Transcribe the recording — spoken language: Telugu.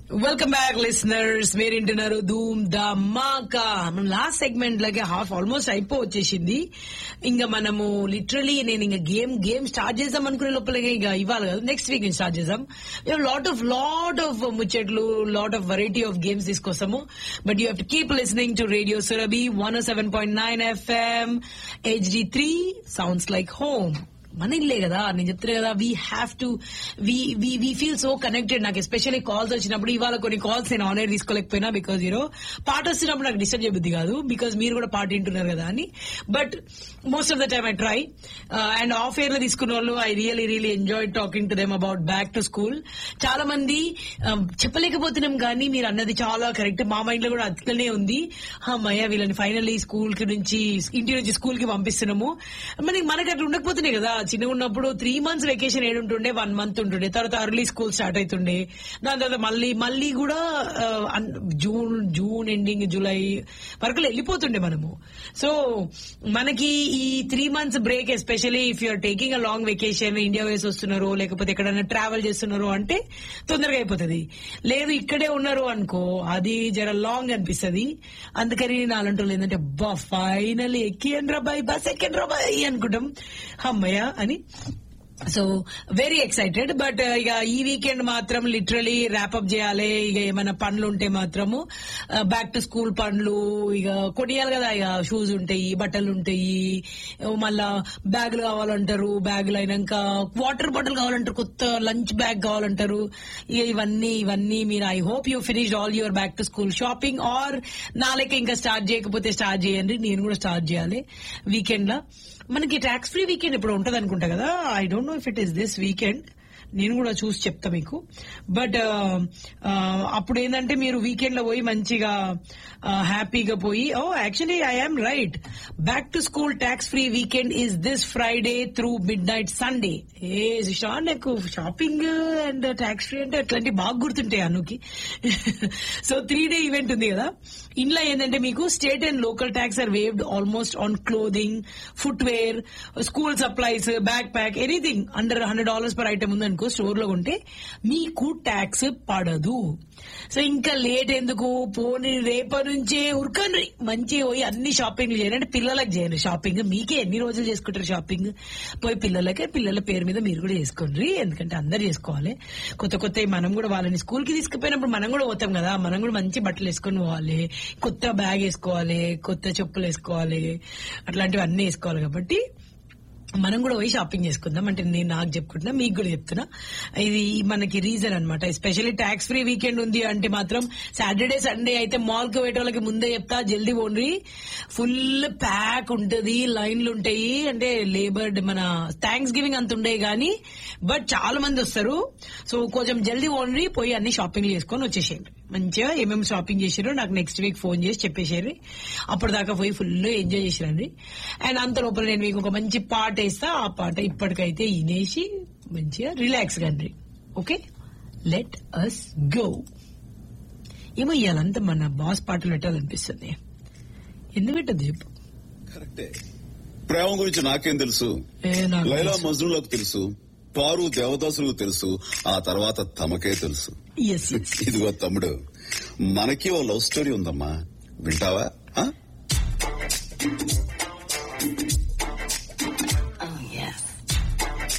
వెల్కమ్ బ్యాక్ లిసనర్స్ మీరు వింటున్నారు ధూమ్ ధమాకా మన లాస్ట్ సెగ్మెంట్ లాగే హాఫ్ ఆల్మోస్ట్ అయిపో వచ్చేసింది ఇంకా మనము లిటరలీ నేను ఇంకా గేమ్ గేమ్ స్టార్ట్ చేద్దాం అనుకునే లోపల ఇంకా ఇవ్వాలి కదా నెక్స్ట్ వీక్ స్టార్ట్ చేద్దాం లాట్ ఆఫ్ లాట్ ఆఫ్ ముచ్చట్లు lot of variety of games తీసుకొస్తాము but you have to keep listening to radio Surabhi one seven point nine FM HD three sounds like home మన ఇల్లే కదా నేను చెప్తున్నా కదా we have to we feel so connected నాకు ఎస్పెషల్లీ కాల్స్ వచ్చినప్పుడు ఇవాళ కొన్ని కాల్స్ నేను ఆన్ ఎయిర్ తీసుకోలేకపోయినా బికాజ్ యూనో పాట వస్తున్నప్పుడు నాకు డిస్టర్బ్ చేయబుద్ది కాదు బికాజ్ మీరు కూడా పాట వింటున్నారు కదా అని but most of the time I try and off air లో తీసుకున్న వాళ్ళు I really really enjoy talking to them about back to school చాలా మంది um, చెప్పలేకపోతున్నాం కానీ మీరు అన్నది చాలా కరెక్ట్ మా మైండ్ లో కూడా అట్లనే ఉంది అమ్మయ్య వీళ్ళని ఫైనల్లీ స్కూల్ కి నుంచి ఇంటి నుంచి స్కూల్ కి పంపిస్తున్నాము మనకి మనకి అట్లా ఉండకపోతున్నాయి కదా చిన్నగా ఉన్నప్పుడు త్రీ మంత్స్ వెకేషన్ ఏడుంటుండే వన్ మంత్ ఉంటుండే తర్వాత అర్లీ స్కూల్ స్టార్ట్ అవుతుండే దాని తర్వాత మళ్ళీ మళ్ళీ కూడా ఆ, అన్- జూన్ జూన్ ఎండింగ్ జూలై వరకు వెళ్ళిపోతుండే మనము సో మనకి ఈ three months break especially if you're taking a long vacation India వేసి వస్తున్నారు లేకపోతే ఎక్కడైనా ట్రావెల్ చేస్తున్నారు అంటే తొందరగా అయిపోతుంది లేదు ఇక్కడే ఉన్నారు అనుకో అది జర లాంగ్ అనిపిస్తుంది అందుకని నేను అలాంటి ఏంటంటే బా ఫైనల్ ఎక్కియండ్రా బాయ్ బస్ ఎక్కిండ్రా బాయ్ అనుకుంటాం అమ్మయ్య అని సో వెరీ ఎక్సైటెడ్ బట్ ఇక ఈ వీకెండ్ మాత్రం లిటరలీ ర్యాప్అప్ చేయాలి ఇక ఏమైనా పనులు ఉంటే మాత్రము బ్యాక్ టు స్కూల్ పనులు ఇక కొనియాలి కదా ఇక షూస్ ఉంటాయి బట్టలు ఉంటాయి మళ్ళా బ్యాగులు కావాలంటారు బ్యాగులు అయినాక వాటర్ బాటిల్ కావాలంటారు కొత్త లంచ్ బ్యాగ్ కావాలంటారు ఇక ఇవన్నీ ఇవన్నీ మీరు I hope you finish all your back to school shopping or నా లెక్క ఇంకా స్టార్ట్ చేయకపోతే స్టార్ట్ చేయండి నేను కూడా స్టార్ట్ చేయాలి వీకెండ్ లో మనకి ట్యాక్స్ ఫ్రీ వీకెండ్ ఇప్పుడు ఉంటది అనుకుంటా కదా I don't know if it is this weekend నేను కూడా చూసి చెప్తా మీకు బట్ అప్పుడు ఏంటంటే మీరు వీకెండ్ లో పోయి మంచిగా హ్యాపీగా పోయి oh actually I am right back to school tax free weekend is this Friday through midnight Sunday ఏ సుషా నాకు షాపింగ్ అండ్ ట్యాక్స్ ఫ్రీ అంటే అట్లాంటివి బాగా గుర్తుంటాయి అనుకి సో త్రీ డే ఈవెంట్ ఉంది కదా ఇంట్లో ఏంటంటే మీకు state and local tax are waived almost on clothing footwear school supplies backpack anything under hundred dollars per item ఉందనుకో స్టోర్ లో ఉంటే మీకు ట్యాక్స్ పడదు సో ఇంకా లేట్ ఎందుకు పోనీ రేపటి నుంచే ఉరకండి మంచి పోయి అన్ని షాపింగ్ చేయండి అంటే పిల్లలకు చేయండి షాపింగ్ మీకే ఎన్ని రోజులు చేసుకుంటారు షాపింగ్ పోయి పిల్లలకే పిల్లల పేరు మీద మీరు కూడా చేసుకోండి ఎందుకంటే అందరు చేసుకోవాలి కొత్త కొత్త మనం కూడా వాళ్ళని స్కూల్ కి తీసుకుపోయినప్పుడు మనం కూడా పోతాం కదా మనం కూడా మంచి బట్టలు వేసుకొని పోవాలి కొత్త బ్యాగ్ వేసుకోవాలి కొత్త చెప్పులు వేసుకోవాలి అట్లాంటివి అన్ని వేసుకోవాలి కాబట్టి మనం కూడా పోయి షాపింగ్ చేసుకుందాం అంటే నేను నాకు చెప్పుకుంటున్నా మీకు కూడా చెప్తున్నా ఇది మనకి రీజన్ అనమాట ఎస్పెషల్లీ ట్యాక్స్ ఫ్రీ వీకెండ్ ఉంది అంటే మాత్రం సాటర్డే సండే అయితే మాల్ కి పోయే వాళ్ళకి ముందే చెప్తా జల్దీ పోండి ఫుల్ ప్యాక్ ఉంటది లైన్లు ఉంటాయి అంటే లేబర్ మన థ్యాంక్స్ గివింగ్ అంత ఉండే గానీ బట్ చాలా మంది వస్తారు సో కొంచెం జల్దీ పోండి పోయి అన్ని షాపింగ్ చేసుకొని వచ్చేసేయండి మంచిగా ఏమేమి షాపింగ్ చేసారో నాకు నెక్స్ట్ వీక్ ఫోన్ చేసి చెప్పేసారు అప్పటిదాకా పోయి ఫుల్ ఎంజాయ్ చేసిరండి అండ్ అంత లోపల నేను మీకు ఒక మంచి పాట వేస్తా ఆ పాట ఇప్పటికైతే వినేసి మంచిగా రిలాక్స్ కండి ఓకే లెట్ అస్ గో ఏమో ఇవ్వాలంతా మన బాస్ పాటలు పెట్టాలనిపిస్తుంది ఎందుకు పెట్టదు చెప్పు కరెక్టే ప్రేమ గురించి నాకేం తెలుసు ఏ నాకు లైలా తెలుసు. మజ్నులకు తెలుసు పారు దేవదాసులకు తెలుసు ఆ తర్వాత తమకే తెలుసు ఎస్ ఎస్ ఇదిగో తమ్ముడు మనకి ఓ లవ్ స్టోరీ ఉందమ్మా వింటావా ఆ?